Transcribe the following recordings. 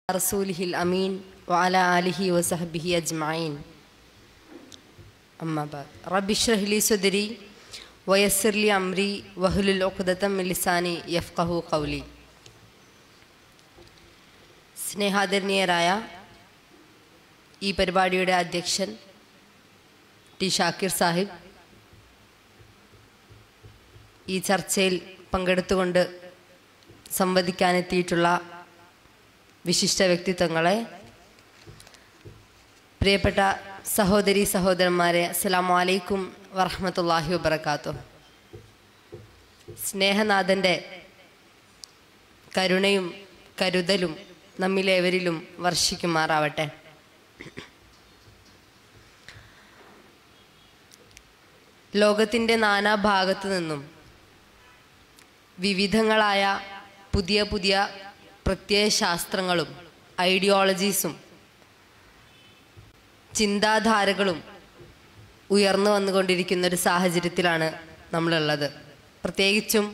رسوله الأمين وعلى آله وصحبه أجمعين أما بعد رب اشرح لي صدري ويسر لي أمري واحلل عقدة من لساني يفقه قولي സ്നേഹാദരണീയരായ ഈ പരിപാടിയുടെ അധ്യക്ഷൻ ടി ഷാക്കിർ സാഹിബ് ഈ ചർച്ചയിൽ പങ്കെടുത്തുകൊണ്ട് സംവദിക്കാനെത്തിയിട്ടുള്ള വിശിഷ്ട വ്യക്തിത്വങ്ങളെ പ്രിയപ്പെട്ട സഹോദരി സഹോദരന്മാരെ അസ്സലാമു അലൈക്കും വറഹമത്തല്ലാഹി വബർക്കാത്തു സ്നേഹനാഥൻ്റെ കരുണയും കരുതലും നമ്മിലേവരിലും വർഷിക്കുമാറാവട്ടെ ലോകത്തിൻ്റെ നാനാഭാഗത്തു നിന്നും വിവിധങ്ങളായ പുതിയ പുതിയ പ്രത്യയശാസ്ത്രങ്ങളും ഐഡിയോളജീസും ചിന്താധാരകളും ഉയർന്നു വന്നുകൊണ്ടിരിക്കുന്ന ഒരു സാഹചര്യത്തിലാണ് നമ്മളുള്ളത് പ്രത്യേകിച്ചും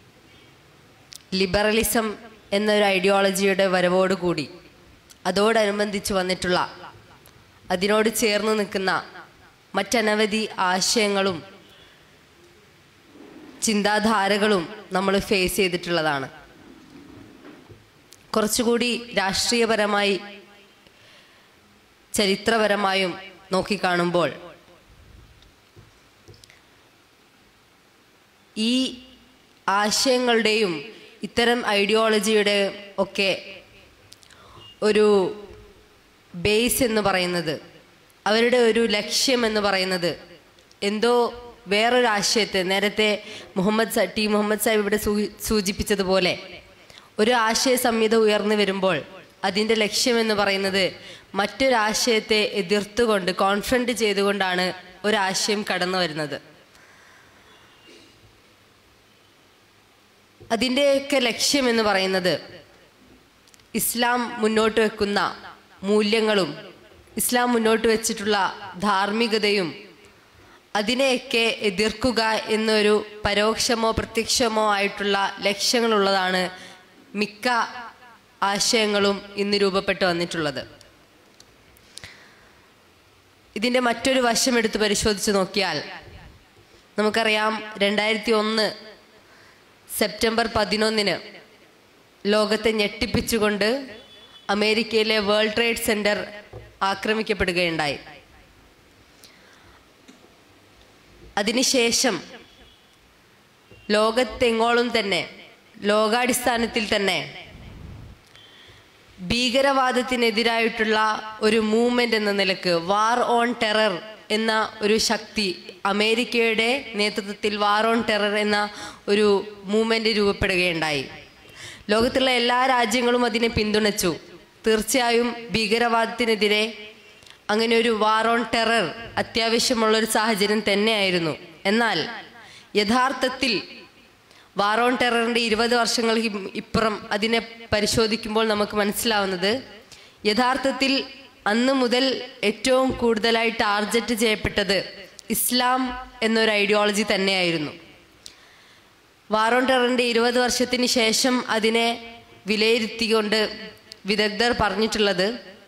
ലിബറലിസം എന്നൊരു ഐഡിയോളജിയുടെ വരവോടുകൂടി അതോടനുബന്ധിച്ച് വന്നിട്ടുള്ള അതിനോട് ചേർന്ന് നിൽക്കുന്ന മറ്റനവധി ആശയങ്ങളും ചിന്താധാരകളും നമ്മൾ ഫേസ് ചെയ്തിട്ടുള്ളതാണ് കുറച്ചുകൂടി രാഷ്ട്രീയപരമായി ചരിത്രപരമായും നോക്കിക്കാണുമ്പോൾ ഈ ആശയങ്ങളുടെയും ഇത്തരം ഐഡിയോളജിയുടെ ഒക്കെ ഒരു ബേസ് എന്ന് പറയുന്നത് അവരുടെ ഒരു ലക്ഷ്യം എന്ന് പറയുന്നത് എന്തോ വേറൊരു ആശയത്തെ നേരത്തെ മുഹമ്മദ് സ ടി മുഹമ്മദ് സാഹിബ് ഇവിടെ സൂചിപ്പിച്ചതുപോലെ ഒരു ആശയ സംഹിത ഉയർന്നു വരുമ്പോൾ അതിൻ്റെ ലക്ഷ്യമെന്ന് പറയുന്നത് മറ്റൊരാശയത്തെ എതിർത്തുകൊണ്ട് കോൺഫ്രണ്ട് ചെയ്തുകൊണ്ടാണ് ഒരാശയം കടന്നു വരുന്നത് അതിൻ്റെയൊക്കെ ലക്ഷ്യം എന്ന് പറയുന്നത് ഇസ്ലാം മുന്നോട്ട് വെക്കുന്ന മൂല്യങ്ങളും ഇസ്ലാം മുന്നോട്ട് വെച്ചിട്ടുള്ള ധാർമ്മികതയും അതിനെയൊക്കെ എതിർക്കുക എന്നൊരു പരോക്ഷമോ പ്രത്യക്ഷമോ ആയിട്ടുള്ള ലക്ഷ്യങ്ങളുള്ളതാണ് മിക്ക ആശയങ്ങളും ഇന്ന് രൂപപ്പെട്ടു വന്നിട്ടുള്ളത് ഇതിൻ്റെ മറ്റൊരു വശം എടുത്ത് പരിശോധിച്ച് നോക്കിയാൽ നമുക്കറിയാം രണ്ടായിരത്തി ഒന്ന് സെപ്റ്റംബർ പതിനൊന്നിന് ലോകത്തെ ഞെട്ടിപ്പിച്ചുകൊണ്ട് അമേരിക്കയിലെ വേൾഡ് ട്രേഡ് സെന്റർ ആക്രമിക്കപ്പെടുകയുണ്ടായി അതിനുശേഷം ലോകത്തെങ്ങോളം തന്നെ ലോകാടിസ്ഥാനത്തിൽ തന്നെ ഭീകരവാദത്തിനെതിരായിട്ടുള്ള ഒരു മൂവ്മെന്റ് എന്ന നിലക്ക് വാർ ഓൺ ടെറർ എന്ന ഒരു ശക്തി അമേരിക്കയുടെ നേതൃത്വത്തിൽ വാർ ഓൺ ടെറർ എന്ന ഒരു മൂവ്മെന്റ് രൂപപ്പെടുകയുണ്ടായി ലോകത്തുള്ള എല്ലാ രാജ്യങ്ങളും അതിനെ പിന്തുണച്ചു തീർച്ചയായും ഭീകരവാദത്തിനെതിരെ അങ്ങനെ ഒരു വാർ ഓൺ ടെറർ അത്യാവശ്യമുള്ള ഒരു സാഹചര്യം തന്നെയായിരുന്നു എന്നാൽ യഥാർത്ഥത്തിൽ വാർ ഓൺ ടെററിന്റെ ഇരുപത് വർഷങ്ങൾക്ക് ഇപ്പുറം അതിനെ പരിശോധിക്കുമ്പോൾ നമുക്ക് മനസ്സിലാവുന്നത് യഥാർത്ഥത്തിൽ അന്ന് മുതൽ ഏറ്റവും കൂടുതലായി ടാർഗറ്റ് ചെയ്യപ്പെട്ടത് ഇസ്ലാം എന്നൊരു ഐഡിയോളജി തന്നെയായിരുന്നു വാർ ഓൺ ടെററിന്റെ ഇരുപത് വർഷത്തിന് ശേഷം അതിനെ വിലയിരുത്തിക്കൊണ്ട് വിദഗ്ധർ പറഞ്ഞിട്ടുള്ളത്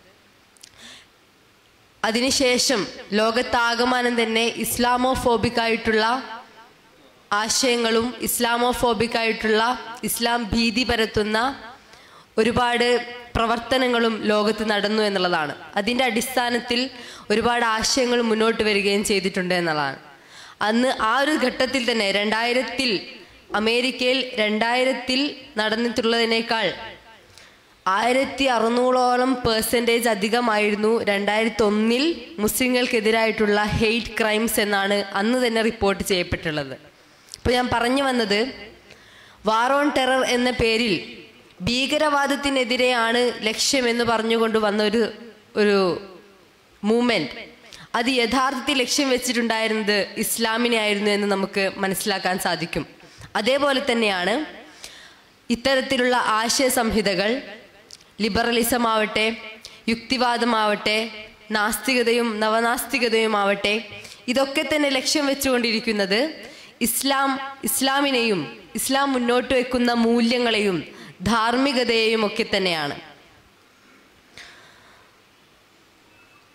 അതിനുശേഷം ലോകത്താകമാനം തന്നെ ഇസ്ലാമോഫോബിക് ആയിട്ടുള്ള ആശയങ്ങളും ഇസ്ലാമോഫോബിക് ആയിട്ടുള്ള ഇസ്ലാം ഭീതി പരത്തുന്ന ഒരുപാട് പ്രവർത്തനങ്ങളും ലോകത്ത് നടന്നു എന്നുള്ളതാണ് അതിൻ്റെ അടിസ്ഥാനത്തിൽ ഒരുപാട് ആശയങ്ങൾ മുന്നോട്ട് വരികയും ചെയ്തിട്ടുണ്ട് എന്നുള്ളതാണ് അന്ന് ആ ഒരു ഘട്ടത്തിൽ തന്നെ രണ്ടായിരത്തിൽ അമേരിക്കയിൽ രണ്ടായിരത്തിൽ നടന്നിട്ടുള്ളതിനേക്കാൾ ആയിരത്തി അറുന്നൂറോളം പേഴ്സൻറ്റേജ് അധികമായിരുന്നു രണ്ടായിരത്തി ഒന്നിൽ മുസ്ലിങ്ങൾക്കെതിരായിട്ടുള്ള ഹെയ്റ്റ് ക്രൈംസ് എന്നാണ് അന്ന് തന്നെ റിപ്പോർട്ട് ചെയ്യപ്പെട്ടുള്ളത് ഇപ്പോൾ ഞാൻ പറഞ്ഞു വന്നത് വാർ ഓൺ ടെറർ എന്ന പേരിൽ ഭീകരവാദത്തിനെതിരെയാണ് ലക്ഷ്യമെന്ന് പറഞ്ഞുകൊണ്ട് വന്ന ഒരു ഒരു മൂവ്മെന്റ് അത് യഥാർത്ഥത്തിൽ ലക്ഷ്യം വെച്ചിട്ടുണ്ടായിരുന്നത് ഇസ്ലാമിനെ ആയിരുന്നു എന്ന് നമുക്ക് മനസ്സിലാക്കാൻ സാധിക്കും അതേപോലെ തന്നെയാണ് ഇത്തരത്തിലുള്ള ആശയ സംഹിതകൾ ലിബറലിസം ആവട്ടെ യുക്തിവാദമാവട്ടെ നാസ്തികതയും നവനാസ്തികതയും ആവട്ടെ ഇതൊക്കെ തന്നെ ലക്ഷ്യം വെച്ചുകൊണ്ടിരിക്കുന്നത് ഇസ്ലാം ഇസ്ലാമിനെയും ഇസ്ലാം മുന്നോട്ട് വെക്കുന്ന മൂല്യങ്ങളെയും ധാർമ്മികതയെയും ഒക്കെ തന്നെയാണ്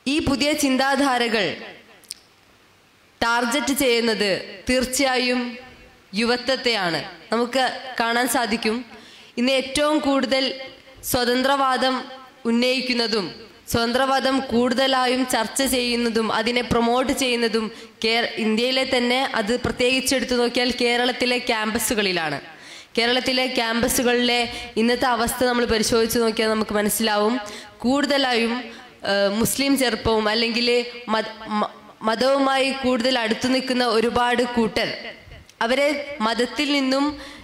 ഈ പുതിയ ചിന്താധാരകൾ ടാർഗറ്റ് ചെയ്യുന്നത് തീർച്ചയായും യുവത്വത്തെയാണ് നമുക്ക് കാണാൻ സാധിക്കും ഇന്ന് ഏറ്റവും കൂടുതൽ സ്വതന്ത്രവാദം ഉന്നയിക്കുന്നതും സ്വതന്ത്രവാദം കൂടുതലായും ചർച്ച ചെയ്യുന്നതും അതിനെ പ്രൊമോട്ട് ചെയ്യുന്നതും കേര ഇന്ത്യയിലെ തന്നെ അത് പ്രത്യേകിച്ച് എടുത്തു നോക്കിയാൽ കേരളത്തിലെ ക്യാമ്പസുകളിലാണ് കേരളത്തിലെ ക്യാമ്പസുകളിലെ ഇന്നത്തെ അവസ്ഥ നമ്മൾ പരിശോധിച്ച് നോക്കിയാൽ നമുക്ക് മനസ്സിലാവും കൂടുതലായും ഏഹ്, മുസ്ലിം ചെറുപ്പവും അല്ലെങ്കിൽ മത- മ- മതവുമായി കൂടുതൽ അടുത്തു നിൽക്കുന്ന ഒരുപാട് കൂട്ടർ അവരെ മതത്തിൽ നിന്നും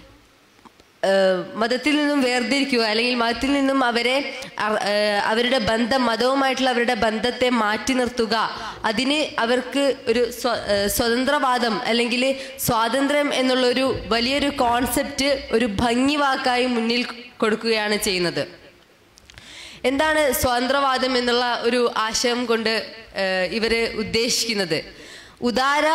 ഏഹ്, മതത്തിൽ നിന്നും വേർതിരിക്കുക അല്ലെങ്കിൽ മതത്തിൽ നിന്നും അവരെ അർ- ഏഹ്, അവരുടെ ബന്ധം മതവുമായിട്ടുള്ള അവരുടെ ബന്ധത്തെ മാറ്റി നിർത്തുക അതിന് അവർക്ക് ഒരു സ്വ- ഏഹ്, സ്വതന്ത്രവാദം അല്ലെങ്കിൽ സ്വാതന്ത്ര്യം എന്നുള്ളൊരു വലിയൊരു കോൺസെപ്റ്റ് ഒരു ഭംഗി വാക്കായി മുന്നിൽ കൊടുക്കുകയാണ് ചെയ്യുന്നത് എന്താണ് സ്വതന്ത്രവാദം എന്നുള്ള ഒരു ആശയം കൊണ്ട് ഏഹ്, ഇവര് ഉദ്ദേശിക്കുന്നത് ഉദാര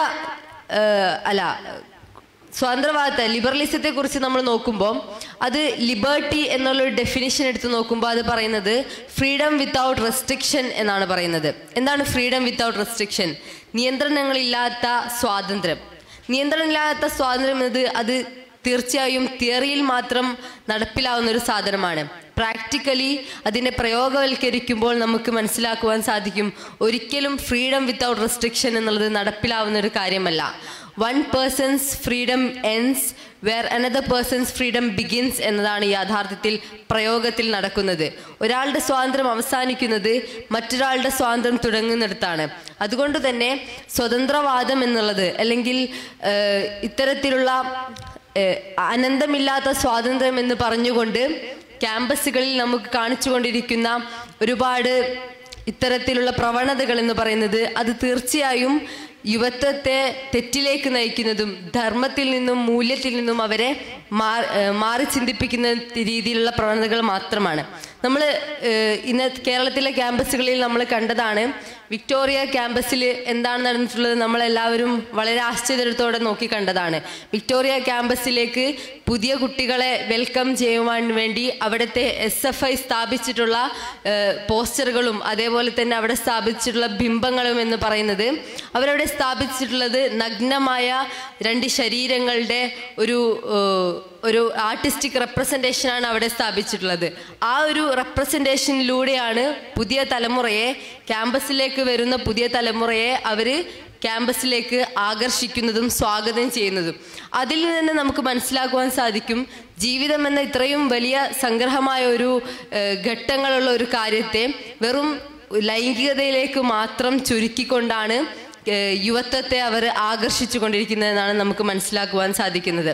ഏഹ്, അല്ല സ്വതന്ത്രവാദത്തെ ലിബറലിസത്തെ കുറിച്ച് നമ്മൾ നോക്കുമ്പോൾ അത് ലിബർട്ടി എന്നുള്ള ഒരു ഡെഫിനിഷൻ എടുത്ത് നോക്കുമ്പോൾ അത് പറയുന്നത് ഫ്രീഡം വിത്തൗട്ട് റെസ്ട്രിക്ഷൻ എന്നാണ് പറയുന്നത് എന്താണ് ഫ്രീഡം വിത്തൗട്ട് റെസ്ട്രിക്ഷൻ നിയന്ത്രണങ്ങളില്ലാത്ത സ്വാതന്ത്ര്യം നിയന്ത്രണമില്ലാത്ത സ്വാതന്ത്ര്യം എന്നത് അത് തീർച്ചയായും തിയറിയിൽ മാത്രം നടപ്പിലാവുന്ന ഒരു സാധനമാണ് പ്രാക്ടിക്കലി അതിനെ പ്രയോഗവൽക്കരിക്കുമ്പോൾ നമുക്ക് മനസ്സിലാക്കുവാൻ സാധിക്കും ഒരിക്കലും ഫ്രീഡം വിത്തൗട്ട് റെസ്ട്രിക്ഷൻ എന്നുള്ളത് നടപ്പിലാവുന്ന ഒരു കാര്യമല്ല one person's freedom ends where another person's freedom begins എന്നതാണ് യാഥാർത്ഥ്യത്തിൽ പ്രയോഗത്തിൽ നടക്കുന്നത് ഒരാളുടെ സ്വാതന്ത്ര്യം അവസാനിക്കുന്നത് മറ്റൊരാളുടെ സ്വാതന്ത്ര്യം തുടങ്ങുന്നിടത്താണ് അതുകൊണ്ട് തന്നെ സ്വതന്ത്രവാദം എന്നുള്ളത് അല്ലെങ്കിൽ ഏഹ്, ഇത്തരത്തിലുള്ള ഏഹ്, അനന്തമില്ലാത്ത സ്വാതന്ത്ര്യം എന്ന് പറഞ്ഞുകൊണ്ട് ക്യാമ്പസുകളിൽ നമുക്ക് കാണിച്ചുകൊണ്ടിരിക്കുന്ന ഒരുപാട് ഇത്തരത്തിലുള്ള പ്രവണതകൾ എന്ന് പറയുന്നത് അത് തീർച്ചയായും യുവത്വത്തെ തെറ്റിലേക്ക് നയിക്കുന്നതും ധർമ്മത്തിൽ നിന്നും മൂല്യത്തിൽ നിന്നും അവരെ മാ- ഏഹ് മാറി ചിന്തിപ്പിക്കുന്ന രീതിയിലുള്ള പ്രവണതകൾ മാത്രമാണ് നമ്മൾ ഇന്ന് കേരളത്തിലെ ക്യാമ്പസുകളിൽ നമ്മൾ കണ്ടതാണ് വിക്ടോറിയ ക്യാമ്പസിൽ എന്താണ് നടന്നിട്ടുള്ളത് നമ്മളെല്ലാവരും വളരെ ആശ്ചര്യത്തോടെ നോക്കി കണ്ടതാണ് വിക്ടോറിയ ക്യാമ്പസിലേക്ക് പുതിയ കുട്ടികളെ വെൽക്കം ചെയ്യുവാൻ വേണ്ടി അവിടുത്തെ എസ് എഫ് ഐ സ്ഥാപിച്ചിട്ടുള്ള ഏഹ്, പോസ്റ്ററുകളും അതേപോലെ തന്നെ അവിടെ സ്ഥാപിച്ചിട്ടുള്ള ബിംബങ്ങളും എന്ന് പറയുന്നത് അവരവിടെ സ്ഥാപിച്ചിട്ടുള്ളത് നഗ്നമായ രണ്ട് ശരീരങ്ങളുടെ ഒരു ഏഹ്, ഒരു ആർട്ടിസ്റ്റിക് റെപ്രസെൻറ്റേഷനാണ് അവിടെ സ്ഥാപിച്ചിട്ടുള്ളത് ആ ഒരു റെപ്രസെൻറ്റേഷനിലൂടെയാണ് പുതിയ തലമുറയെ ക്യാമ്പസിലേക്ക് വരുന്ന പുതിയ തലമുറയെ അവർ ക്യാമ്പസിലേക്ക് ആകർഷിക്കുന്നതും സ്വാഗതം ചെയ്യുന്നതും അതിൽ നിന്ന് നമുക്ക് മനസ്സിലാക്കുവാൻ സാധിക്കും ജീവിതം എന്ന ഇത്രയും വലിയ സംഗ്രഹമായ ഒരു ഏഹ്, ഘട്ടങ്ങളുള്ള ഒരു കാര്യത്തെ വെറും ലൈംഗികതയിലേക്ക് മാത്രം ചുരുക്കിക്കൊണ്ടാണ് ഏഹ്, യുവത്വത്തെ അവർ ആകർഷിച്ചു കൊണ്ടിരിക്കുന്നതെന്നാണ് നമുക്ക് മനസ്സിലാക്കുവാൻ സാധിക്കുന്നത്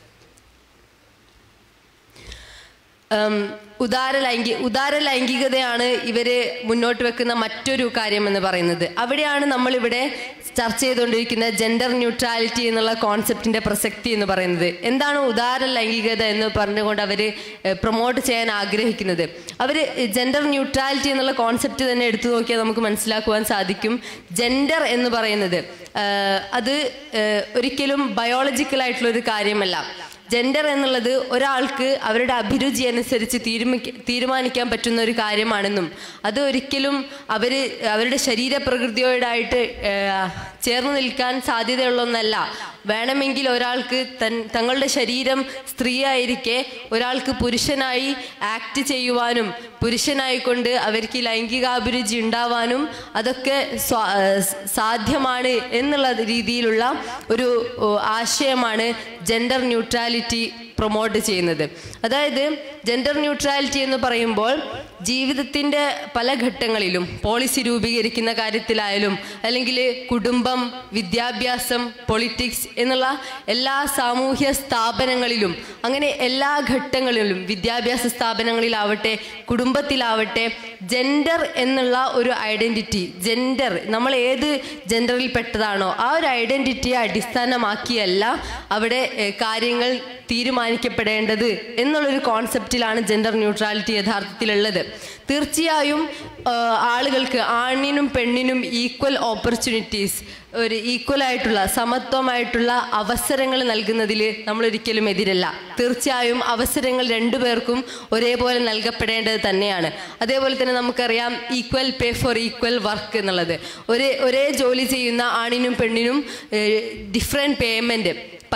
ഉം, ഉദാര ലൈംഗി ഉദാര ലൈംഗികതയാണ് ഇവര് മുന്നോട്ട് വെക്കുന്ന മറ്റൊരു കാര്യം എന്ന് പറയുന്നത് അവിടെയാണ് നമ്മൾ ഇവിടെ ചർച്ച ചെയ്തുകൊണ്ടിരിക്കുന്ന ജെൻഡർ ന്യൂട്രാലിറ്റി എന്നുള്ള കോൺസെപ്റ്റിന്റെ പ്രസക്തി എന്ന് പറയുന്നത് എന്താണ് ഉദാര ലൈംഗികത എന്ന് പറഞ്ഞുകൊണ്ട് അവര് പ്രൊമോട്ട് ചെയ്യാൻ ആഗ്രഹിക്കുന്നത് അവര് ജെൻഡർ ന്യൂട്രാലിറ്റി എന്നുള്ള കോൺസെപ്റ്റ് തന്നെ എടുത്തു നോക്കിയാൽ നമുക്ക് മനസ്സിലാക്കുവാൻ സാധിക്കും ജെൻഡർ എന്ന് പറയുന്നത് ഏഹ്, അത് ഏഹ്, ഒരിക്കലും ബയോളജിക്കൽ ആയിട്ടുള്ള ഒരു കാര്യമല്ല ജെൻഡർ എന്നുള്ളത് ഒരാൾക്ക് അവരുടെ അഭിരുചി അനുസരിച്ച് തീരുമാനിക്ക തീരുമാനിക്കാൻ പറ്റുന്ന ഒരു കാര്യമാണെന്നും അത് ഒരിക്കലും അവർ അവരുടെ ശരീരപ്രകൃതിയോടായിട്ട് ഏഹ്, ചേർന്ന് നിൽക്കാൻ സാധ്യതയുള്ള ഒന്നല്ല വേണമെങ്കിൽ ഒരാൾക്ക് തൻ തങ്ങളുടെ ശരീരം സ്ത്രീയായിരിക്കെ ഒരാൾക്ക് പുരുഷനായി ആക്ട് ചെയ്യുവാനും പുരുഷനായിക്കൊണ്ട് അവർക്ക് ലൈംഗികാഭിരുചി ഉണ്ടാവാനും അതൊക്കെ സ്വാ- ഏഹ് സാധ്യമാണ് എന്നുള്ള രീതിയിലുള്ള ഒരു ഓ, ആശയമാണ് ജെൻഡർ ന്യൂട്രാലിറ്റി പ്രൊമോട്ട് ചെയ്യുന്നത് അതായത് ജെൻഡർ ന്യൂട്രാലിറ്റി എന്ന് പറയുമ്പോൾ ജീവിതത്തിൻ്റെ പല ഘട്ടങ്ങളിലും പോളിസി രൂപീകരിക്കുന്ന കാര്യത്തിലായാലും അല്ലെങ്കിൽ കുടുംബം വിദ്യാഭ്യാസം പൊളിറ്റിക്സ് എന്നുള്ള എല്ലാ സാമൂഹ്യ സ്ഥാപനങ്ങളിലും അങ്ങനെ എല്ലാ ഘട്ടങ്ങളിലും വിദ്യാഭ്യാസ സ്ഥാപനങ്ങളിലാവട്ടെ കുടുംബത്തിലാവട്ടെ ജെൻഡർ എന്നുള്ള ഒരു ഐഡൻറ്റിറ്റി ജെൻഡർ നമ്മൾ ഏത് ജെൻഡറിൽ പെട്ടതാണോ ആ ഒരു ഐഡൻറ്റിറ്റിയെ അടിസ്ഥാനമാക്കിയല്ല അവിടെ ഏഹ്, കാര്യങ്ങൾ തീരുമാനിക്കുന്നത് തീരുമാനിക്കപ്പെടേണ്ടത് എന്നുള്ളൊരു കോൺസെപ്റ്റിലാണ് ജെൻഡർ ന്യൂട്രാലിറ്റി യഥാർത്ഥത്തിലുള്ളത് തീർച്ചയായും ആ, ആളുകൾക്ക് ആണിനും പെണ്ണിനും ഈക്വൽ ഓപ്പർച്യൂണിറ്റീസ് ഒരു ഈക്വൽ ആയിട്ടുള്ള സമത്വമായിട്ടുള്ള അവസരങ്ങൾ നൽകുന്നതിൽ നമ്മൾ ഒരിക്കലും എതിരല്ല തീർച്ചയായും അവസരങ്ങൾ രണ്ടുപേർക്കും ഒരേപോലെ നൽകപ്പെടേണ്ടത് തന്നെയാണ് അതേപോലെ തന്നെ നമുക്കറിയാം equal pay for equal work എന്നുള്ളത് ഒരേ ഒരേ ജോലി ചെയ്യുന്ന ആണിനും പെണ്ണിനും ഡിഫറെൻറ്റ് പേയ്മെൻറ്റ്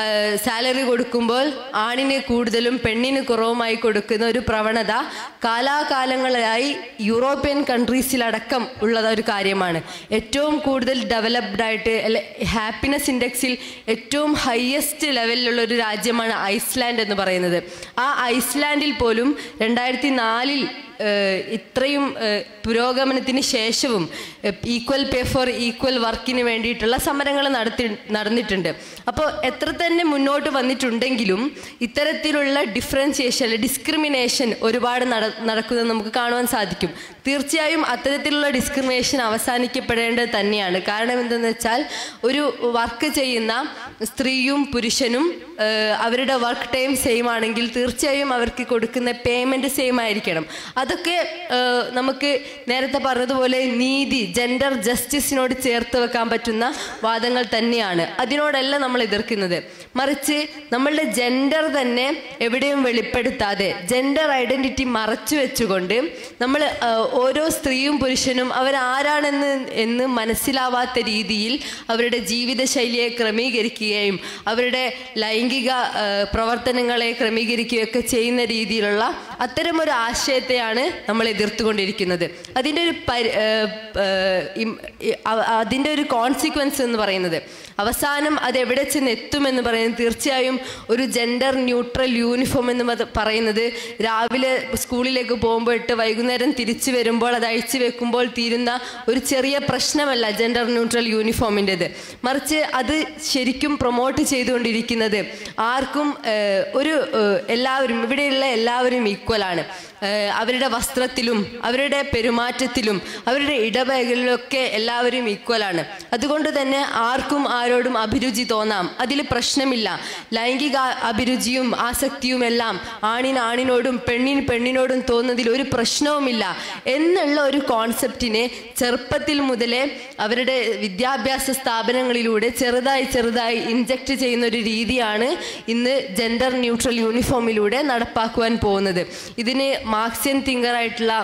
സാലറി കൊടുക്കുമ്പോൾ ആണിന് കൂടുതലും പെണ്ണിന് കുറവുമായി കൊടുക്കുന്ന ഒരു പ്രവണത കാലാകാലങ്ങളായി യൂറോപ്യൻ കൺട്രീസിലടക്കം ഉള്ള ഒരു കാര്യമാണ് ഏറ്റവും കൂടുതൽ ഡെവലപ്ഡ് ആയിട്ട് അല്ലെ ഹാപ്പിനെസ് ഇൻഡെക്സിൽ ഏറ്റവും ഹയസ്റ്റ് ലെവലിലുള്ള ഒരു രാജ്യമാണ് ഐസ്ലാൻഡ് എന്ന് പറയുന്നത് ആ ഐസ്ലാൻഡിൽ പോലും രണ്ടായിരത്തി നാലിൽ ഏഹ് ഇത്രയും ഏഹ് പുരോഗമനത്തിന് ശേഷവും ഈക്വൽ പേ ഫോർ ഈക്വൽ വർക്കിന് വേണ്ടിയിട്ടുള്ള സമരങ്ങൾ നടത്തി നടന്നിട്ടുണ്ട് അപ്പോൾ എത്ര തന്നെ മുന്നോട്ട് വന്നിട്ടുണ്ടെങ്കിലും ഇത്തരത്തിലുള്ള ഡിഫറൻസിയേഷൻ അല്ലെ ഡിസ്ക്രിമിനേഷൻ ഒരുപാട് നട നടക്കുന്നത് നമുക്ക് കാണുവാൻ സാധിക്കും തീർച്ചയായും അത്തരത്തിലുള്ള ഡിസ്ക്രിമിനേഷൻ അവസാനിക്കപ്പെടേണ്ടത് തന്നെയാണ് കാരണം എന്തെന്ന് വെച്ചാൽ ഒരു വർക്ക് ചെയ്യുന്ന സ്ത്രീയും പുരുഷനും ഏഹ് അവരുടെ വർക്ക് ടൈം സെയിം ആണെങ്കിൽ തീർച്ചയായും അവർക്ക് കൊടുക്കുന്ന പേയ്മെന്റ് സെയിം ആയിരിക്കണം അതൊക്കെ ഏഹ് നമുക്ക് നേരത്തെ പറഞ്ഞതുപോലെ നീതി ജെൻഡർ ജസ്റ്റിസിനോട് ചേർത്ത് വെക്കാൻ പറ്റുന്ന വാദങ്ങൾ തന്നെയാണ് അതിനോടല്ല നമ്മൾ എതിർക്കുന്നത് മറിച്ച് നമ്മളുടെ ജെൻഡർ തന്നെ എവിടെയും വെളിപ്പെടുത്താതെ ജെൻഡർ ഐഡന്റിറ്റി മറച്ചു വെച്ചുകൊണ്ട് നമ്മൾ ഏഹ് ഓരോ സ്ത്രീയും പുരുഷനും അവരാരാണെന്ന് എന്ന് മനസ്സിലാവാത്ത രീതിയിൽ അവരുടെ ജീവിതശൈലിയെ ക്രമീകരിക്കുകയും അവരുടെ ലൈംഗിക ഏഹ് പ്രവർത്തനങ്ങളെ ക്രമീകരിക്കുകയൊക്കെ ചെയ്യുന്ന രീതിയിലുള്ള അത്തരമൊരു ആശയത്തെയാണ് നമ്മൾ എതിർത്തുകൊണ്ടിരിക്കുന്നത് അതിൻ്റെ ഒരു പരി ഏഹ് ഏഹ് ഇം- ഇ- അ- അതിൻ്റെ ഒരു കോൺസിക്വൻസ് എന്ന് പറയുന്നത് അവസാനം അത് എവിടെ ചെന്ന് എത്തുമെന്ന് പറയുന്നത് തീർച്ചയായും ഒരു ജെൻഡർ ന്യൂട്രൽ യൂണിഫോം എന്ന് മത- പറയുന്നത് രാവിലെ സ്കൂളിലേക്ക് പോകുമ്പോൾ ഇട്ട് വൈകുന്നേരം തിരിച്ചു വരുമ്പോൾ അത് അഴിച്ചു വെക്കുമ്പോൾ തീരുന്ന ഒരു ചെറിയ പ്രശ്നമല്ല ജെൻഡർ ന്യൂട്രൽ യൂണിഫോമിൻ്റെത് മറിച്ച് അത് ശരിക്കും പ്രൊമോട്ട് ചെയ്തുകൊണ്ടിരിക്കുന്നത് ആർക്കും ഏഹ്, ഒരു ഏഹ്, എല്ലാവരും ഇവിടെയുള്ള എല്ലാവരും ഈക്വലാണ് ഏഹ്, അവരുടെ വസ്ത്രത്തിലും അവരുടെ പെരുമാറ്റത്തിലും അവരുടെ ഇടപെടലിലൊക്കെ എല്ലാവരും ഈക്വലാണ് അതുകൊണ്ട് തന്നെ ആർക്കും ആരോടും അഭിരുചി തോന്നാം അതിൽ പ്രശ്നമില്ല ലൈംഗിക അഭിരുചിയും ആസക്തിയും എല്ലാം ആണിന് ആണിനോടും പെണ്ണിന് പെണ്ണിനോടും തോന്നുന്നതിൽ ഒരു പ്രശ്നവുമില്ല എന്നുള്ള ഒരു കോൺസെപ്റ്റിനെ ചെറുപ്പത്തിൽ മുതലേ അവരുടെ വിദ്യാഭ്യാസ സ്ഥാപനങ്ങളിലൂടെ ചെറുതായി ചെറുതായി ഇൻജക്റ്റ് ചെയ്യുന്ന ഒരു രീതിയാണ് ഇന്ന് ജെൻഡർ ന്യൂട്രൽ യൂണിഫോമിലൂടെ നടപ്പാക്കുവാൻ പോകുന്നത് ഇതിന് മാർക്സിയൻ തിങ്കറായിട്ടുള്ള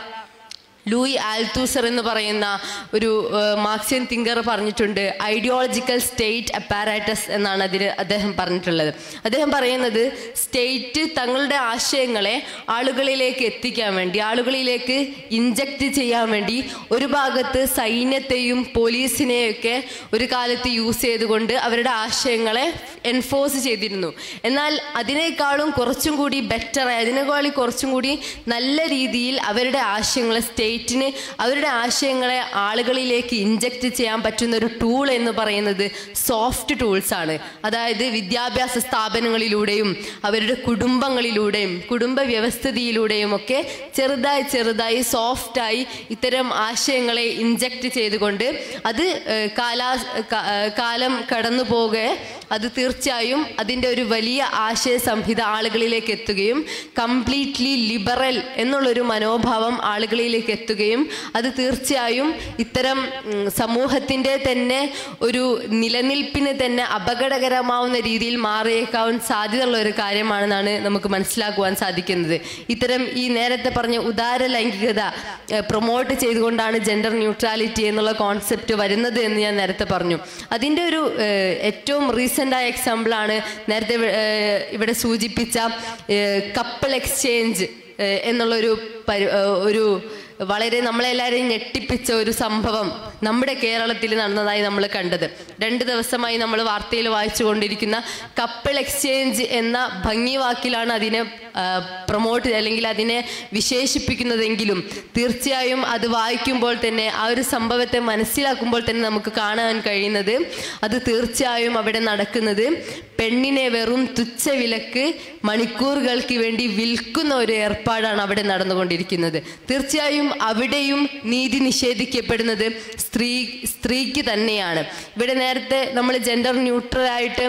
ലൂയി ആൽത്തൂസർ എന്ന് പറയുന്ന ഒരു ഏഹ്, മാർക്സിയൻ തിങ്കർ പറഞ്ഞിട്ടുണ്ട് ഐഡിയോളജിക്കൽ സ്റ്റേറ്റ് അപ്പാരാറ്റസ് എന്നാണ് അതിന് അദ്ദേഹം പറഞ്ഞിട്ടുള്ളത് അദ്ദേഹം പറയുന്നത് സ്റ്റേറ്റ് തങ്ങളുടെ ആശയങ്ങളെ ആളുകളിലേക്ക് എത്തിക്കാൻ വേണ്ടി ആളുകളിലേക്ക് ഇൻജക്റ്റ് ചെയ്യാൻ വേണ്ടി ഒരു ഭാഗത്ത് സൈന്യത്തെയും പോലീസിനെയൊക്കെ ഒരു കാലത്ത് യൂസ് ചെയ്തുകൊണ്ട് അവരുടെ ആശയങ്ങളെ എൻഫോഴ്സ് ചെയ്തിരുന്നു എന്നാൽ അതിനേക്കാളും കുറച്ചും കൂടി ബെറ്റർ അതിനേക്കാളും കുറച്ചും കൂടി നല്ല രീതിയിൽ അവരുടെ ആശയങ്ങളെ സ്റ്റേറ്റിന് അവരുടെ ആശയങ്ങളെ ആളുകളിലേക്ക് ഇൻജക്റ്റ് ചെയ്യാൻ പറ്റുന്ന ഒരു ടൂൾ എന്ന് പറയുന്നത് സോഫ്റ്റ് ടൂൾസ് ആണ് അതായത് വിദ്യാഭ്യാസ സ്ഥാപനങ്ങളിലൂടെയും അവരുടെ കുടുംബങ്ങളിലൂടെയും കുടുംബ വ്യവസ്ഥിതിയിലൂടെയും ഒക്കെ ചെറുതായി ചെറുതായി സോഫ്റ്റായി ഇത്തരം ആശയങ്ങളെ ഇൻജക്റ്റ് ചെയ്തുകൊണ്ട് അത് ഏഹ്, കാലാ ക- ഏഹ്, കാലം കടന്നു പോകെ അത് തീർച്ചയായും അതിൻ്റെ ഒരു വലിയ ആശയ സംഹിത ആളുകളിലേക്ക് എത്തുകയും കംപ്ലീറ്റ്ലി ലിബറൽ എന്നുള്ളൊരു മനോഭാവം ആളുകളിലേക്ക് എത്തുകയും അത് തീർച്ചയായും ഇത്തരം ഉം, സമൂഹത്തിൻ്റെ തന്നെ ഒരു നിലനിൽപ്പിന് തന്നെ അപകടകരമാവുന്ന രീതിയിൽ മാറിയേക്കാവാൻ സാധ്യതയുള്ള ഒരു കാര്യമാണെന്നാണ് നമുക്ക് മനസ്സിലാക്കുവാൻ സാധിക്കുന്നത് ഇത്തരം ഈ നേരത്തെ പറഞ്ഞ ഉദാര ലൈംഗികത പ്രൊമോട്ട് ചെയ്തുകൊണ്ടാണ് ജെൻഡർ ന്യൂട്രാലിറ്റി എന്നുള്ള കോൺസെപ്റ്റ് വരുന്നത് എന്ന് ഞാൻ നേരത്തെ പറഞ്ഞു അതിൻ്റെ ഒരു ഏഹ്, ഏറ്റവും റീസെൻ്റ് ആയ എക്സാമ്പിളാണ് നേരത്തെ ഇവ- ഏഹ്, ഇവിടെ സൂചിപ്പിച്ച കപ്പിൾ എക്സ്ചേഞ്ച് എന്നുള്ളൊരു പരി ഏഹ്, ഒരു വളരെ നമ്മളെല്ലാവരെയും ഞെട്ടിപ്പിച്ച ഒരു സംഭവം നമ്മുടെ കേരളത്തിൽ നടന്നതായി നമ്മൾ കണ്ടത് രണ്ട് ദിവസമായി നമ്മൾ വാർത്തയിൽ വായിച്ചു കൊണ്ടിരിക്കുന്ന കപ്പിൾ എക്സ്ചേഞ്ച് എന്ന ഭംഗി വാക്കിലാണ് അതിനെ പ്രൊമോട്ട് അല്ലെങ്കിൽ അതിനെ വിശേഷിപ്പിക്കുന്നതെങ്കിലും തീർച്ചയായും അത് വായിക്കുമ്പോൾ തന്നെ ആ ഒരു സംഭവത്തെ മനസ്സിലാക്കുമ്പോൾ തന്നെ നമുക്ക് കാണാൻ കഴിയുന്നത് അത് തീർച്ചയായും അവിടെ നടക്കുന്നത് പെണ്ണിനെ വെറും തുച്ഛ വിലക്ക് മണിക്കൂറുകൾക്ക് വേണ്ടി വിൽക്കുന്ന ഒരു ഏർപ്പാടാണ് അവിടെ നടന്നുകൊണ്ടിരിക്കുന്നത് തീർച്ചയായും അവിടെയും നീതി നിഷേധിക്കപ്പെടുന്നത് സ്ത്രീ സ്ത്രീക്ക് തന്നെയാണ് ഇവിടെ നേരത്തെ നമ്മൾ ജെൻഡർ ന്യൂട്രൽ ആയിട്ട്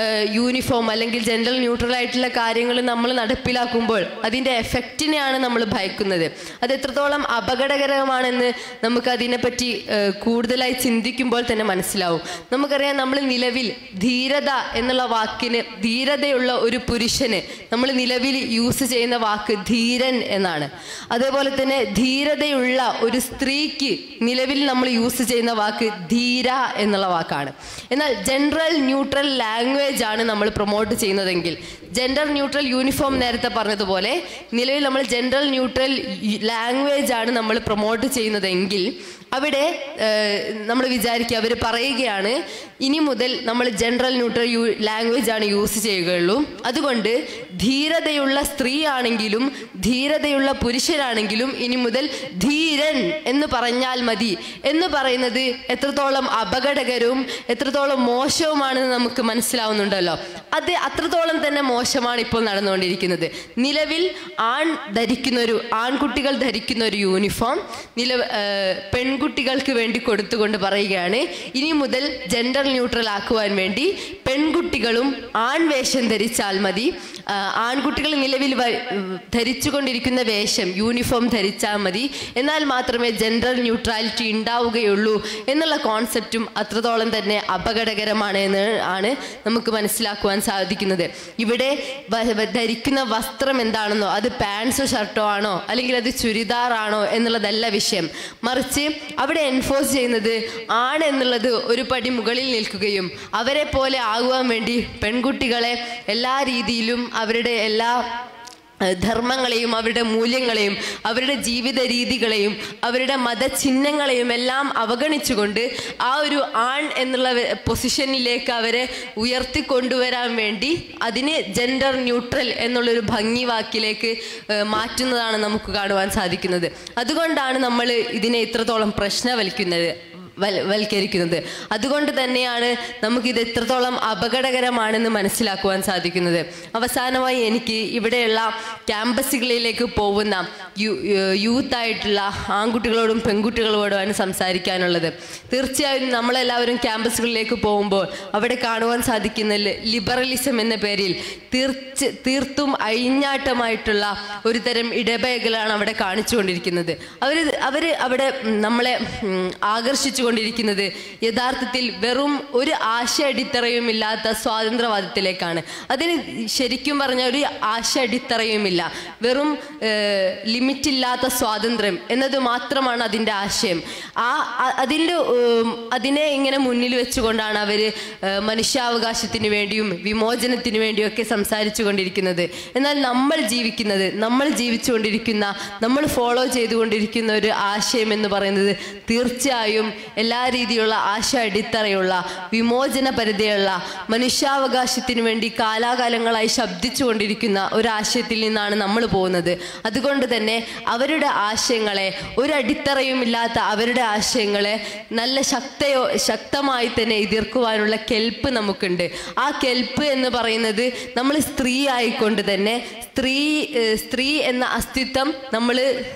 യൂണിഫോം അല്ലെങ്കിൽ ജെൻഡർ ന്യൂട്രൽ ആയിട്ടുള്ള കാര്യങ്ങൾ നമ്മൾ നടപ്പിലാക്കുമ്പോൾ അതിൻ്റെ എഫക്റ്റിനെയാണ് നമ്മൾ ഭയക്കുന്നത് അത് എത്രത്തോളം അപകടകരമാണെന്ന് നമുക്ക് അതിനെപ്പറ്റി ഏഹ്, കൂടുതലായി ചിന്തിക്കുമ്പോൾ തന്നെ മനസ്സിലാവും നമുക്കറിയാം നമ്മൾ നിലവിൽ ധീരത എന്നുള്ള വാക്കിന് ധീരതയുള്ള ഒരു പുരുഷന് നമ്മൾ നിലവിൽ യൂസ് ചെയ്യുന്ന വാക്ക് ധീരൻ എന്നാണ് അതേപോലെ തന്നെ ധീരതയുള്ള ഒരു സ്ത്രീക്ക് നിലവിൽ നമ്മൾ യൂസ് ചെയ്യുന്ന വാക്ക് ധീര എന്നുള്ള വാക്കാണ് എന്നാൽ ജനറൽ ന്യൂട്രൽ ലാംഗ്വേജ് ആണ് നമ്മൾ പ്രൊമോട്ട് ചെയ്യുന്നതെങ്കിൽ ജെൻഡർ ന്യൂട്രൽ യൂണിഫോം നേരത്തെ പറഞ്ഞതുപോലെ നിലവിൽ നമ്മൾ ജെൻഡർ ന്യൂട്രൽ ലാംഗ്വേജ് ആണ് നമ്മൾ പ്രൊമോട്ട് ചെയ്യുന്നതെങ്കിൽ അവിടെ നമ്മൾ വിചാരിക്കുക അവർ പറയുകയാണ് ഇനി മുതൽ നമ്മൾ ജനറൽ ന്യൂട്രൽ യൂ ലാംഗ്വേജ് ആണ് യൂസ് ചെയ്യുകയുള്ളൂ അതുകൊണ്ട് ധീരതയുള്ള സ്ത്രീ ആണെങ്കിലും ധീരതയുള്ള പുരുഷനാണെങ്കിലും ഇനി മുതൽ ധീരൻ എന്ന് പറഞ്ഞാൽ മതി എന്ന് പറയുന്നത് എത്രത്തോളം അപകടകരവും എത്രത്തോളം മോശവുമാണെന്ന് നമുക്ക് മനസ്സിലാവുന്നുണ്ടല്ലോ അത് അത്രത്തോളം തന്നെ മോശമാണ് ഇപ്പോൾ നടന്നുകൊണ്ടിരിക്കുന്നത് നിലവിൽ ആൺ ധരിക്കുന്ന ഒരു ആൺകുട്ടികൾ ധരിക്കുന്ന ഒരു യൂണിഫോം നില ഏഹ് പെൺകുട്ടികൾക്ക് വേണ്ടി കൊടുത്തുകൊണ്ട് പറയുകയാണ് ഇനി മുതൽ ജെൻഡർ ന്യൂട്രൽ ആക്കുവാൻ വേണ്ടി പെൺകുട്ടികളും ആൺവേഷം ധരിച്ചാൽ മതി ആ, ആൺകുട്ടികൾ നിലവിൽ വ- ധരിച്ചുകൊണ്ടിരിക്കുന്ന വേഷം യൂണിഫോം ധരിച്ചാൽ മതി എന്നാൽ മാത്രമേ ജെൻഡർ ന്യൂട്രാലിറ്റി ഉണ്ടാവുകയുള്ളൂ എന്നുള്ള കോൺസെപ്റ്റും അത്രത്തോളം തന്നെ അപകടകരമാണ് എന്ന് ആണ് നമുക്ക് മനസ്സിലാക്കുവാൻ സാധിക്കുന്നത് ഇവിടെ വ- വ- ധരിക്കുന്ന വസ്ത്രം എന്താണെന്നോ അത് പാൻസോ ഷർട്ടോ ആണോ അല്ലെങ്കിൽ അത് ചുരിദാർ ആണോ എന്നുള്ളതല്ല വിഷയം മറിച്ച് അവിടെ എൻഫോഴ്സ് ചെയ്യുന്നത് ആണ് എന്നുള്ളത് ഒരു പടി മുകളിൽ നിൽക്കുകയും അവരെ പോലെ ആകുവാൻ വേണ്ടി പെൺകുട്ടികളെ എല്ലാ രീതിയിലും അവരുടെ എല്ലാ ഏഹ്, ധർമ്മങ്ങളെയും അവരുടെ മൂല്യങ്ങളെയും അവരുടെ ജീവിത രീതികളെയും അവരുടെ മതചിഹ്നങ്ങളെയും എല്ലാം അവഗണിച്ചുകൊണ്ട് ആ ഒരു ആൺ എന്നുള്ള വെ- പൊസിഷനിലേക്ക് അവരെ ഉയർത്തിക്കൊണ്ടുവരാൻ വേണ്ടി അതിന് ജെൻഡർ ന്യൂട്രൽ എന്നുള്ളൊരു ഭംഗി വാക്കിലേക്ക് ഏഹ്, മാറ്റുന്നതാണ് നമുക്ക് കാണുവാൻ സാധിക്കുന്നത് അതുകൊണ്ടാണ് നമ്മൾ ഇതിനെ ഇത്രത്തോളം പ്രശ്നവലിക്കുന്നത് വൽ- വൽക്കരിക്കുന്നത് അതുകൊണ്ട് തന്നെയാണ് നമുക്കിത് എത്രത്തോളം അപകടകരമാണെന്ന് മനസ്സിലാക്കുവാൻ സാധിക്കുന്നത് അവസാനമായി എനിക്ക് ഇവിടെയുള്ള ക്യാമ്പസുകളിലേക്ക് പോകുന്ന യൂ യൂത്ത് ആയിട്ടുള്ള ആൺകുട്ടികളോടും പെൺകുട്ടികളോടുമാണ് സംസാരിക്കാനുള്ളത് തീർച്ചയായും നമ്മളെല്ലാവരും ക്യാമ്പസുകളിലേക്ക് പോകുമ്പോൾ അവിടെ കാണുവാൻ സാധിക്കുന്ന ലി- ലിബറലിസം എന്ന പേരിൽ തീർച്ച തീർത്തും അഴിഞ്ഞാട്ടമായിട്ടുള്ള ഒരു തരം ഇടപഴകലാണ് അവിടെ കാണിച്ചുകൊണ്ടിരിക്കുന്നത് അവർ അവർ അവിടെ ഉം, നമ്മളെ ഉം, ആകർഷിച്ചുകൊണ്ടിരിക്കുന്നത് യഥാർത്ഥത്തിൽ വെറും ഒരു ആശ അടിത്തറയുമില്ലാത്ത സ്വാതന്ത്ര്യവാദത്തിലേക്കാണ് അതിന് ശരിക്കും പറഞ്ഞ ഒരു ആശ അടിത്തറയുമില്ല വെറും ലിമിറ്റ് ഇല്ലാത്ത സ്വാതന്ത്ര്യം എന്നത് മാത്രമാണ് അതിൻ്റെ ആശയം ആ അ- അതിൻ്റെ ഉം, അതിനെ ഇങ്ങനെ മുന്നിൽ വെച്ചുകൊണ്ടാണ് അവർ മനുഷ്യാവകാശത്തിന് വേണ്ടിയും വിമോചനത്തിന് വേണ്ടിയും ഒക്കെ സംസാരിച്ചു കൊണ്ടിരിക്കുന്നത് എന്നാൽ നമ്മൾ ജീവിക്കുന്നത് നമ്മൾ ജീവിച്ചുകൊണ്ടിരിക്കുന്ന നമ്മൾ ഫോളോ ചെയ്തുകൊണ്ടിരിക്കുന്ന ഒരു ആശയം എന്ന് പറയുന്നത് തീർച്ചയായും എല്ലാ രീതിയിലുള്ള ആശ അടിത്തറയുള്ള വിമോചന പരിധിയുള്ള മനുഷ്യാവകാശത്തിന് വേണ്ടി കാലാകാലങ്ങളായി ശബ്ദിച്ചുകൊണ്ടിരിക്കുന്ന ഒരു ആശയത്തിൽ നിന്നാണ് നമ്മൾ പോകുന്നത് അതുകൊണ്ട് തന്നെ അവരുടെ ആശയങ്ങളെ ഒരു അടിത്തറയും ഇല്ലാത്ത അവരുടെ ആശയങ്ങളെ നല്ല ശക്തയോ ശക്തമായി തന്നെ എതിർക്കുവാനുള്ള കെൽപ്പ് നമുക്കുണ്ട് ആ കെൽപ്പ് എന്ന് പറയുന്നത് നമ്മൾ സ്ത്രീ ആയിക്കൊണ്ട് തന്നെ സ്ത്രീ ഏഹ്, സ്ത്രീ എന്ന അസ്തിത്വം നമ്മൾ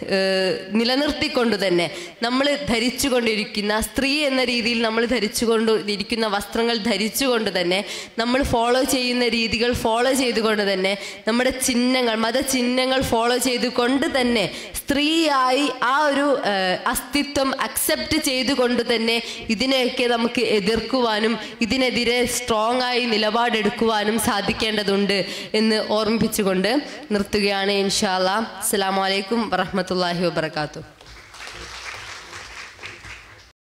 നിലനിർത്തിക്കൊണ്ട് തന്നെ നമ്മൾ ധരിച്ചുകൊണ്ടിരിക്കുന്ന സ്ത്രീ എന്ന രീതിയിൽ നമ്മൾ ധരിച്ചുകൊണ്ട് ഇരിക്കുന്ന വസ്ത്രങ്ങൾ ധരിച്ചുകൊണ്ട് തന്നെ നമ്മൾ ഫോളോ ചെയ്യുന്ന രീതികൾ ഫോളോ ചെയ്തുകൊണ്ട് തന്നെ നമ്മുടെ ചിഹ്നങ്ങൾ മതചിഹ്നങ്ങൾ ഫോളോ ചെയ്തുകൊണ്ട് തന്നെ സ്ത്രീയായി ആ ഒരു ഏഹ്, അസ്തിത്വം അക്സെപ്റ്റ് ചെയ്തുകൊണ്ട് തന്നെ ഇതിനെയൊക്കെ നമുക്ക് എതിർക്കുവാനും ഇതിനെതിരെ സ്ട്രോങ് ആയി നിലപാടെടുക്കുവാനും സാധിക്കേണ്ടതുണ്ട് എന്ന് ഓർമ്മിപ്പിച്ചുകൊണ്ട് നിർത്തുകയാണ് ഇൻഷാല്ലാ അസ്സാം വലൈക്കും വറഹമത്തല്ലാഹി വാബർക്കാത്തു